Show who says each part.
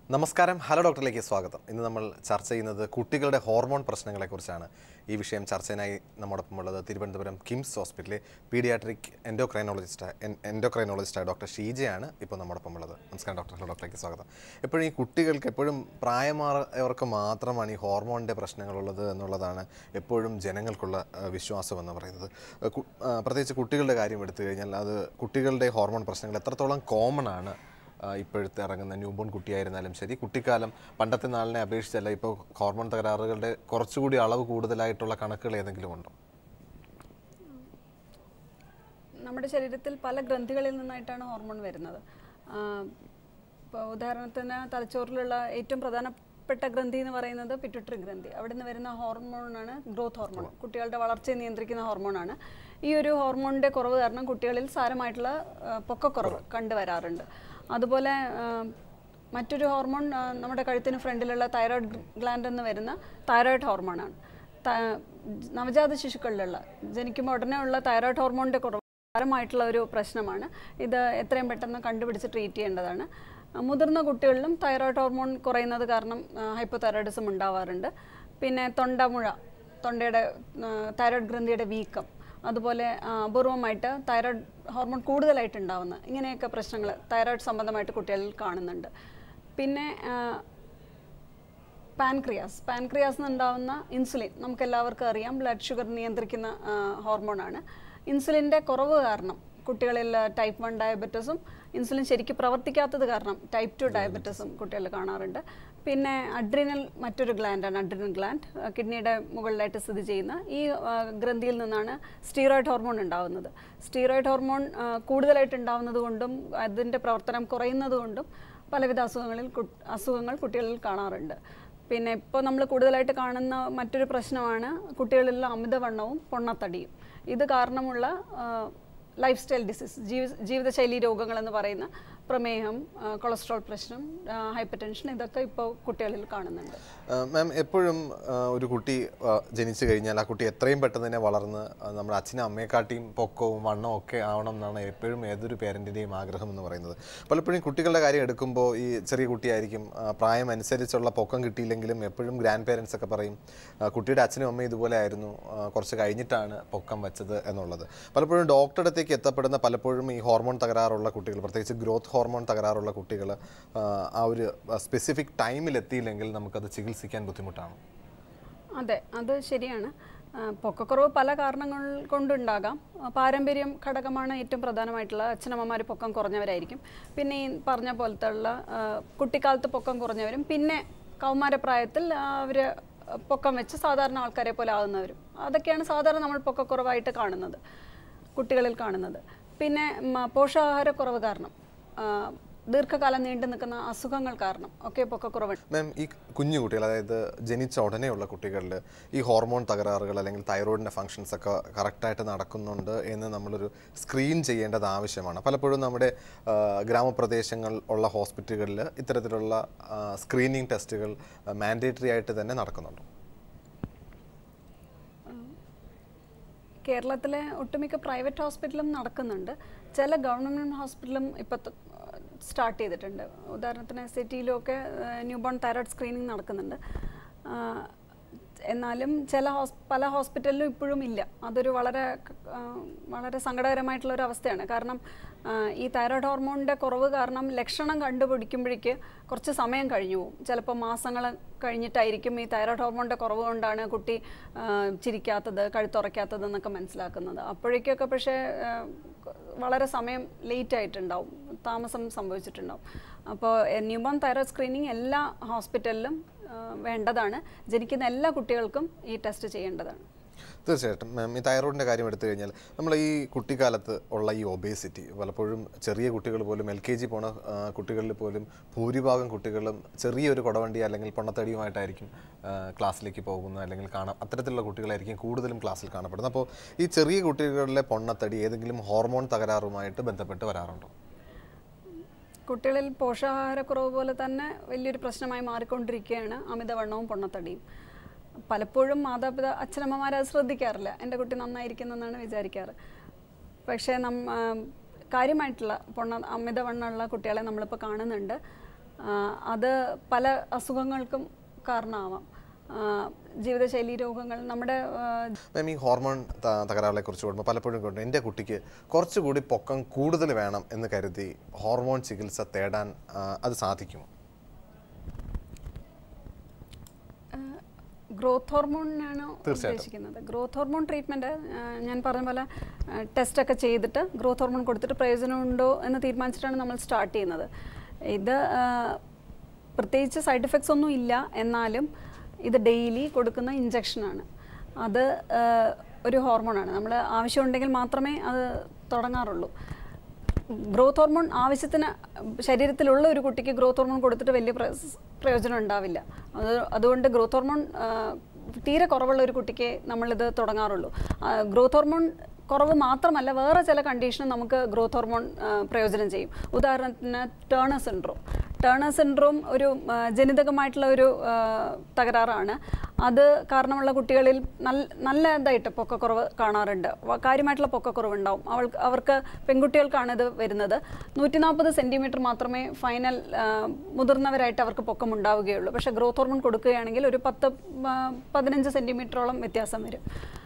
Speaker 1: നമസ്കാരം ഹലോ ഡോക്ടറിലേക്ക് സ്വാഗതം ഇന്ന് നമ്മൾ ചർച്ച ചെയ്യുന്നത് കുട്ടികളുടെ ഹോർമോൺ പ്രശ്നങ്ങളെക്കുറിച്ചാണ് ഈ വിഷയം ചർച്ചയിനായി നമ്മോടൊപ്പം ഉള്ളത് തിരുവനന്തപുരം കിംസ് ഹോസ്പിറ്റലിലെ പീഡിയാട്രിക് എൻഡോക്രൈനോളജിസ്റ്റ് എൻഡോക്രൈനോളജിസ്റ്റായ ഡോക്ടർ ഷീജയാണ് ഇപ്പോൾ നമ്മോടൊപ്പം ഉള്ളത് നമസ്കാരം ഡോക്ടർ ഹലോ ഡോക്ടറിലേക്ക് സ്വാഗതം എപ്പോഴും ഈ കുട്ടികൾക്ക് എപ്പോഴും പ്രായമായവർക്ക് മാത്രമാണ് ഈ ഹോർമോണിൻ്റെ പ്രശ്നങ്ങളുള്ളത് എന്നുള്ളതാണ് എപ്പോഴും ജനങ്ങൾക്കുള്ള ആ, വിശ്വാസം എന്ന് പറയുന്നത് ആ, കു- ആ, പ്രത്യേകിച്ച് കുട്ടികളുടെ കാര്യം എടുത്തു കഴിഞ്ഞാൽ അത് കുട്ടികളുടെ ഹോർമോൺ പ്രശ്നങ്ങൾ എത്രത്തോളം കോമൺ ആണ് ആ, ഇപ്പോഴത്തെ ഇറങ്ങുന്ന ന്യൂബോൺ കുട്ടിയായിരുന്നാലും ശരി കുട്ടിക്കാലം പണ്ടത്തെ നാളിനെ അപേക്ഷിച്ചല്ല ഇപ്പോൾ ഹോർമോൺ തകരാറുകളുടെ കുറച്ചുകൂടി അളവ് കൂടുതലായിട്ടുള്ള കണക്കുകൾ ഏതെങ്കിലും ഉണ്ടോ
Speaker 2: നമ്മുടെ ശരീരത്തിൽ പല ഗ്രന്ഥികളിൽ നിന്നായിട്ടാണ് ഹോർമോൺ വരുന്നത് ഇപ്പോൾ ഉദാഹരണത്തിന് തലച്ചോറിലുള്ള ഏറ്റവും പ്രധാനപ്പെട്ട ഗ്രന്ഥി എന്ന് പറയുന്നത് പിറ്റുട്ടറി ഗ്രന്ഥി അവിടെ നിന്ന് വരുന്ന ഹോർമോണാണ് ഗ്രോത്ത് ഹോർമോൺ കുട്ടികളുടെ വളർച്ചയെ നിയന്ത്രിക്കുന്ന ഹോർമോണാണ് ഈ ഒരു ഹോർമോണിൻ്റെ കുറവ് കാരണം കുട്ടികളിൽ സാരമായിട്ടുള്ള ആ, പൊക്കക്കുറവ് കണ്ടുവരാറുണ്ട് അതുപോലെ ആ, മറ്റൊരു ഹോർമോൺ ആ, നമ്മുടെ കഴുത്തിന് ഫ്രണ്ടിലുള്ള തൈറോയ്ഡ് ഗ്ലാൻഡ് എന്ന് വരുന്ന തൈറോയ്ഡ് ഹോർമോണാണ് ത- നവജാത ശിശുക്കളിലുള്ള ജനിക്കുമ്പോൾ ഉടനെ ഉള്ള തൈറോയ്ഡ് ഹോർമോണിൻ്റെ കുറവ് സാരമായിട്ടുള്ള ഒരു പ്രശ്നമാണ് ഇത് എത്രയും പെട്ടെന്ന് കണ്ടുപിടിച്ച് ട്രീറ്റ് ചെയ്യേണ്ടതാണ് ആ, മുതിർന്ന കുട്ടികളിലും തൈറോയ്ഡ് ഹോർമോൺ കുറയുന്നത് കാരണം ഹൈപ്പോതൈറോയിഡിസം ഉണ്ടാവാറുണ്ട് പിന്നെ തൊണ്ടമുഴ തൊണ്ടയുടെ ആ, തൈറോയ്ഡ് ഗ്രന്ഥിയുടെ വീക്കം അതുപോലെ ആ, അപൂർവമായിട്ട് തൈറോയ്ഡ് ഹോർമോൺ കൂടുതലായിട്ട് ഉണ്ടാവുന്ന ഇങ്ങനെയൊക്കെ പ്രശ്നങ്ങൾ തൈറോയ്ഡ് സംബന്ധമായിട്ട് കുട്ടികളിൽ കാണുന്നുണ്ട് പിന്നെ ആ, പാൻക്രിയാസ് പാൻക്രിയാസ് നിന്നുണ്ടാവുന്ന ഇൻസുലിൻ നമുക്ക് എല്ലാവർക്കും അറിയാം ബ്ലഡ് ഷുഗർ നിയന്ത്രിക്കുന്ന ആ, ഹോർമോണാണ് ഇൻസുലിൻ്റെ കുറവ് കാരണം കുട്ടികളിൽ ടൈപ്പ് വൺ ഡയബറ്റസും ഇൻസുലിൻ ശരിക്കും പ്രവർത്തിക്കാത്തത് കാരണം ടൈപ്പ് ടു ഡയബറ്റസും കുട്ടികളിൽ കാണാറുണ്ട് പിന്നെ അഡ്രിനൽ മറ്റൊരു ഗ്ലാൻഡാണ് അഡ്രിനൽ ഗ്ലാൻഡ് കിഡ്നിയുടെ മുകളിലായിട്ട് സ്ഥിതി ചെയ്യുന്ന ഈ ആ, ഗ്രന്ഥിയിൽ നിന്നാണ് സ്റ്റീറോയിഡ് ഹോർമോൺ ഉണ്ടാവുന്നത് സ്റ്റീറോയിഡ് ഹോർമോൺ ആ, കൂടുതലായിട്ട് ഉണ്ടാവുന്നത് കൊണ്ടും അതിൻ്റെ പ്രവർത്തനം കുറയുന്നത് കൊണ്ടും പലവിധ അസുഖങ്ങളിൽ കു- അസുഖങ്ങൾ കുട്ടികളിൽ കാണാറുണ്ട് പിന്നെ ഇപ്പോൾ നമ്മൾ കൂടുതലായിട്ട് കാണുന്ന മറ്റൊരു പ്രശ്നമാണ് കുട്ടികളിലുള്ള അമിതവണ്ണവും പൊണ്ണത്തടിയും ഇത് കാരണമുള്ള ലൈഫ് സ്റ്റൈൽ ഡിസീസ് ജീവി ജീവിതശൈലി രോഗങ്ങളെന്ന് പറയുന്ന പ്രമേഹം ആ, കൊളസ്ട്രോൾ പ്രശ്നം ഹൈപ്പർ ടെൻഷൻ ഇതൊക്കെ ഇപ്പോൾ കുട്ടികളിൽ കാണുന്നുണ്ട്
Speaker 1: മാം എപ്പോഴും ആ, ഒരു കുട്ടി ആ, ജനിച്ചു കഴിഞ്ഞാൽ ആ കുട്ടി എത്രയും പെട്ടെന്ന് തന്നെ വളർന്ന് ആ, നമ്മുടെ അച്ഛനും അമ്മയെക്കാട്ടിയും പൊക്കവും വണ്ണവും ഒക്കെ ആവണം എന്നാണ് എപ്പോഴും ഏതൊരു പേരൻറ്റിൻ്റെയും ആഗ്രഹം എന്ന് പറയുന്നത് പലപ്പോഴും കുട്ടികളുടെ കാര്യം എടുക്കുമ്പോൾ ഈ ചെറിയ കുട്ടിയായിരിക്കും ആ, പ്രായം അനുസരിച്ചുള്ള പൊക്കം കിട്ടിയില്ലെങ്കിലും എപ്പോഴും ഗ്രാൻഡ് പേരൻസ് ഒക്കെ പറയും ആ, കുട്ടിയുടെ അച്ഛനും അമ്മയും ഇതുപോലെ ആയിരുന്നു ആ, കുറച്ച് കഴിഞ്ഞിട്ടാണ് പൊക്കം വെച്ചത് എന്നുള്ളത് പലപ്പോഴും ഡോക്ടറുടെ അടുത്തേക്ക് എത്തപ്പെടുന്ന പലപ്പോഴും ഈ ഹോർമോൺ തകരാറുള്ള കുട്ടികൾ പ്രത്യേകിച്ച് ഗ്രോത്ത് ഹോർമോൺ തകരാറുള്ള കുട്ടികൾ ആ ഒരു സ്പെസിഫിക് ടൈമിൽ എത്തിയില്ലെങ്കിൽ നമുക്കത് ചികിത്സിക്കാൻ ബുദ്ധിമുട്ടാണ്
Speaker 2: അതെ അത് ശരിയാണ് ആ, പൊക്കക്കുറവ് പല കാരണങ്ങൾ കൊണ്ടുണ്ടാകാം ആ, പാരമ്പര്യം ഘടകമാണ് ഏറ്റവും പ്രധാനമായിട്ടുള്ള അച്ഛനമ്മമാർ പൊക്കം കുറഞ്ഞവരായിരിക്കും പിന്നെ ഈ പറഞ്ഞ പോലത്തെ ഉള്ള ആ, കുട്ടിക്കാലത്ത് പൊക്കം കുറഞ്ഞവരും പിന്നെ കൗമാരപ്രായത്തിൽ അവർ പൊക്കം വെച്ച് സാധാരണ ആൾക്കാരെ പോലെ ആകുന്നവരും അതൊക്കെയാണ് സാധാരണ നമ്മൾ പൊക്കക്കുറവായിട്ട് കാണുന്നത് കുട്ടികളിൽ കാണുന്നത് പിന്നെ മ, പോഷകാഹാരക്കുറവ് കാരണം ആ, ദീർഘകാലം നീണ്ടു നിൽക്കുന്ന അസുഖങ്ങൾ കാരണം ഒക്കെ പൊക്കക്കുറവ്
Speaker 1: മാം ഈ കുഞ്ഞു കുട്ടികൾ അതായത് ജനിച്ച ഉടനെയുള്ള കുട്ടികളിൽ ഈ ഹോർമോൺ തകരാറുകൾ അല്ലെങ്കിൽ തൈറോയിഡിൻ്റെ ഫങ്ഷൻസ് ഒക്കെ കറക്റ്റായിട്ട് നടക്കുന്നുണ്ട് എന്ന് നമ്മളൊരു സ്ക്രീൻ ചെയ്യേണ്ടത് ആവശ്യമാണ് പലപ്പോഴും നമ്മുടെ ആ, ഗ്രാമപ്രദേശങ്ങൾ ഉള്ള ഹോസ്പിറ്റലുകളിൽ ഇത്തരത്തിലുള്ള സ്ക്രീനിങ് ടെസ്റ്റുകൾ മാൻഡേറ്ററി ആയിട്ട് തന്നെ നടക്കുന്നുണ്ട്
Speaker 2: കേരളത്തിലെ ഒട്ടുമിക്ക പ്രൈവറ്റ് ഹോസ്പിറ്റലും നടക്കുന്നുണ്ട് ചില ഗവൺമെൻറ് ഹോസ്പിറ്റലും ഇപ്പോൾ സ്റ്റാർട്ട് ചെയ്തിട്ടുണ്ട് ഉദാഹരണത്തിന് സിറ്റിയിലും ഒക്കെ ന്യൂബോൺ തൈറോയ്ഡ് സ്ക്രീനിങ് നടക്കുന്നുണ്ട് ആ, എന്നാലും ചില ഹോസ് പല ഹോസ്പിറ്റലിലും ഇപ്പോഴും ഇല്ല അതൊരു വളരെ ആ, വളരെ സങ്കടകരമായിട്ടുള്ള ഒരു അവസ്ഥയാണ് കാരണം ആ, ഈ തൈറോയ്ഡ് ഹോർമോണിൻ്റെ കുറവ് കാരണം ലക്ഷണം കണ്ടുപിടിക്കുമ്പോഴേക്ക് കുറച്ച് സമയം കഴിഞ്ഞു പോകും ചിലപ്പോൾ മാസങ്ങൾ കഴിഞ്ഞിട്ടായിരിക്കും ഈ തൈറോയ്ഡ് ഹോർമോണിൻ്റെ കുറവ് കൊണ്ടാണ് കുട്ടി ആ, ചിരിക്കാത്തത് കഴുത്തുറയ്ക്കാത്തത് എന്നൊക്കെ മനസ്സിലാക്കുന്നത് അപ്പോഴേക്കൊക്കെ പക്ഷേ ആ, വളരെ സമയം ലേറ്റ് ആയിട്ടുണ്ടാവും താമസം സംഭവിച്ചിട്ടുണ്ടാവും അപ്പോൾ ന്യൂബോൺ തൈറോയ്ഡ് സ്ക്രീനിങ് എല്ലാ ഹോസ്പിറ്റലിലും ആ, വേണ്ടതാണ് ജനിക്കുന്ന എല്ലാ കുട്ടികൾക്കും ഈ ടെസ്റ്റ് ചെയ്യേണ്ടതാണ്
Speaker 1: തീർച്ചയായിട്ടും മാം ഈ തൈറോയിഡിൻ്റെ കാര്യം എടുത്തു കഴിഞ്ഞാൽ നമ്മൾ ഈ കുട്ടിക്കാലത്ത് ഉള്ള ഈ ഒബേസിറ്റി പലപ്പോഴും ചെറിയ കുട്ടികൾ പോലും എൽ കെ ജി പോണ ആ, കുട്ടികളിൽ പോലും ഭൂരിഭാഗം കുട്ടികളും ചെറിയൊരു കുടവണ്ടി അല്ലെങ്കിൽ പൊണ്ണത്തടിയുമായിട്ടായിരിക്കും ആ, ക്ലാസ്സിലേക്ക് പോകുന്നത് അല്ലെങ്കിൽ കാണാം അത്തരത്തിലുള്ള കുട്ടികളായിരിക്കും കൂടുതലും ക്ലാസ്സിൽ കാണപ്പെടുന്നത് അപ്പോൾ ഈ ചെറിയ കുട്ടികളിലെ പൊണ്ണത്തടി ഏതെങ്കിലും ഹോർമോൺ തകരാറുമായിട്ട് ബന്ധപ്പെട്ട് വരാറുണ്ടോ
Speaker 2: കുട്ടികളിൽ പോഷകാഹാരക്കുറവ് പോലെ തന്നെ വലിയൊരു പ്രശ്നമായി മാറിക്കൊണ്ടിരിക്കുകയാണ് അമിതവണ്ണവും പൊണ്ണത്തടിയും പലപ്പോഴും മാതാപിതാ അച്ഛനമ്മമാർ അത് ശ്രദ്ധിക്കാറില്ല എൻ്റെ കുട്ടി നന്നായിരിക്കുന്നെന്നാണ് വിചാരിക്കാറ് പക്ഷേ നമ്മ കാര്യമായിട്ടുള്ള പൊണ്ണ അമിതവണ്ണമുള്ള കുട്ടികളെ നമ്മളിപ്പോൾ കാണുന്നുണ്ട് ആ, അത് പല അസുഖങ്ങൾക്കും കാരണമാവാം ആ, ജീവിതശൈലി രോഗങ്ങൾ നമ്മുടെ ആ,
Speaker 1: മാം ഈ ഹോർമോൺ ത- തകരാറുകളെ കുറിച്ച് കൂടുമ്പോൾ പലപ്പോഴും കൊണ്ട് എൻ്റെ കുട്ടിക്ക് കുറച്ചുകൂടി പൊക്കം കൂടുതൽ വേണം എന്ന് കരുതി ഹോർമോൺ ചികിത്സ തേടാൻ ആ, അത് സാധിക്കുമോ
Speaker 2: ഗ്രോത്ത് ഹോർമോണിനാണ് ഉദ്ദേശിക്കുന്നത് ഗ്രോത്ത് ഹോർമോൺ ട്രീറ്റ്മെൻറ്റ് ഞാൻ പറഞ്ഞ പോലെ ടെസ്റ്റ് ഒക്കെ ചെയ്തിട്ട് ഗ്രോത്ത് ഹോർമോൺ കൊടുത്തിട്ട് പ്രയോജനമുണ്ടോ എന്ന് തീരുമാനിച്ചിട്ടാണ് നമ്മൾ സ്റ്റാർട്ട് ചെയ്യുന്നത് ഇത് ആ, പ്രത്യേകിച്ച് സൈഡ് എഫക്ട്സ് ഒന്നും ഇല്ല എന്നാലും ഇത് ഡെയിലി കൊടുക്കുന്ന ഇഞ്ചക്ഷനാണ് അത് ആ, ഒരു ഹോർമോണാണ് നമ്മൾ ആവശ്യമുണ്ടെങ്കിൽ മാത്രമേ അത് തുടങ്ങാറുള്ളൂ ഗ്രോത്ത് ഹോർമോൺ ആവശ്യത്തിന് ശരീരത്തിലുള്ള ഒരു കുട്ടിക്ക് ഗ്രോത്ത് ഹോർമോൺ കൊടുത്തിട്ട് വലിയ പ്ര- പ്രയോജനം ഉണ്ടാവില്ല അത് അതുകൊണ്ട് ഗ്രോത്ത് ഹോർമോൺ ആ, തീരെ കുറവുള്ള ഒരു കുട്ടിക്ക് നമ്മളിത് തുടങ്ങാറുള്ളൂ ആ, ഗ്രോത്ത് ഹോർമോൺ കുറവ് മാത്രമല്ല വേറെ ചില കണ്ടീഷനും നമുക്ക് ഗ്രോത്ത് ഹോർമോൺ ആ, പ്രയോജനം ചെയ്യും ഉദാഹരണത്തിന് ടേണർ സിൻഡ്രോം ടേണർ സിൻഡ്രോം ഒരു ആ, ജനിതകമായിട്ടുള്ള ഒരു ആ, തകരാറാണ് അത് കാരണമുള്ള കുട്ടികളിൽ നല്ല നല്ലതായിട്ട് പൊക്കക്കുറവ് കാണാറുണ്ട് വ- കാര്യമായിട്ടുള്ള പൊക്കക്കുറവ് ഉണ്ടാവും അവൾക്ക് അവർക്ക് പെൺകുട്ടികൾക്കാണ് ഇത് വരുന്നത് നൂറ്റി നാൽപ്പത് സെൻറ്റിമീറ്റർ മാത്രമേ ഫൈനൽ ആ, മുതിർന്നവരായിട്ട് അവർക്ക് പൊക്കം ഉണ്ടാവുകയുള്ളൂ പക്ഷേ ഗ്രോത്ത് ഹോർമോൺ കൊടുക്കുകയാണെങ്കിൽ ഒരു പത്ത് ആ, പതിനഞ്ച് സെൻറ്റിമീറ്ററോളം വ്യത്യാസം വരും